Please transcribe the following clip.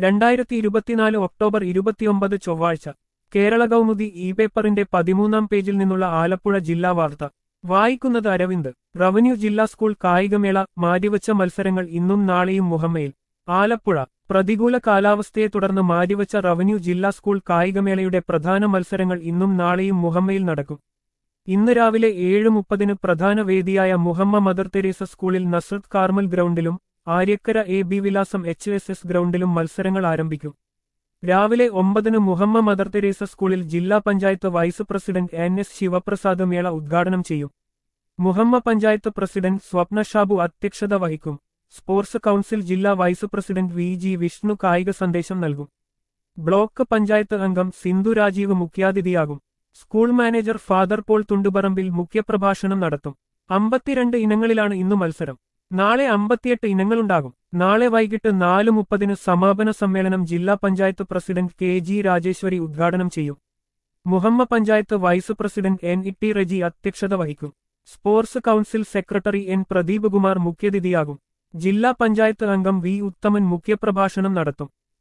രണ്ടായിരത്തി ഇരുപത്തിനാല് ഒക്ടോബർ ഇരുപത്തിയൊമ്പത് ചൊവ്വാഴ്ച കേരള കൗമുദി ഇ പേപ്പറിന്റെ പതിമൂന്നാം പേജിൽ നിന്നുള്ള ആലപ്പുഴ ജില്ലാ വാർത്ത വായിക്കുന്നത് അരവിന്ദ് റവന്യൂ ജില്ലാ സ്കൂൾ കായികമേള മാറ്റിവച്ച മത്സരങ്ങൾ ഇന്നും നാളെയും മുഹമ്മയിൽ ആലപ്പുഴ പ്രതികൂല കാലാവസ്ഥയെ തുടർന്ന് മാറ്റിവച്ച റവന്യൂ ജില്ലാ സ്കൂൾ കായികമേളയുടെ പ്രധാന മത്സരങ്ങൾ ഇന്നും നാളെയും മുഹമ്മയിൽ നടക്കും ഇന്ന് രാവിലെ ഏഴ് മുപ്പതിന് പ്രധാന വേദിയായ മുഹമ്മ മദർ തെരേസ സ്കൂളിൽ നസ്രത്ത് കാർമൽ ഗ്രൗണ്ടിലും ആര്യക്കര എ ബി വിലാസം എച്ച് എസ് എസ് ഗ്രൗണ്ടിലും മത്സരങ്ങൾ ആരംഭിക്കും രാവിലെ ഒമ്പതിന് മുഹമ്മ മദർ തെരേസ സ്കൂളിൽ ജില്ലാ panchayat vice president N S Sivaprasad മേള ഉദ്ഘാടനം ചെയ്യും മുഹമ്മ പഞ്ചായത്ത് പ്രസിഡന്റ് സ്വപ്ന ഷാബു അധ്യക്ഷത വഹിക്കും സ്പോർട്സ് കൗൺസിൽ ജില്ലാ vice president V G Vishnu കായിക സന്ദേശം നൽകും ബ്ലോക്ക് പഞ്ചായത്ത് അംഗം സിന്ധു രാജീവ് മുഖ്യാതിഥിയാകും school manager father Paul Thunduparambil മുഖ്യപ്രഭാഷണം നടത്തും അമ്പത്തിരണ്ട് ഇനങ്ങളിലാണ് ഇന്നു മത്സരം നാളെ അമ്പത്തിയെട്ട് ഇനങ്ങളുണ്ടാകും നാളെ വൈകിട്ട് നാല് മുപ്പതിന് സമാപന സമ്മേളനം ജില്ലാ panchayat president K G Rajeswari ഉദ്ഘാടനം ചെയ്യും Muhamma panchayat vice president N E T Reji അധ്യക്ഷത വഹിക്കും sports council secretary N Pradeep Kumar മുഖ്യതിഥിയാകും ജില്ലാ പഞ്ചായത്ത് അംഗം വി ഉത്തമൻ മുഖ്യപ്രഭാഷണം നടത്തും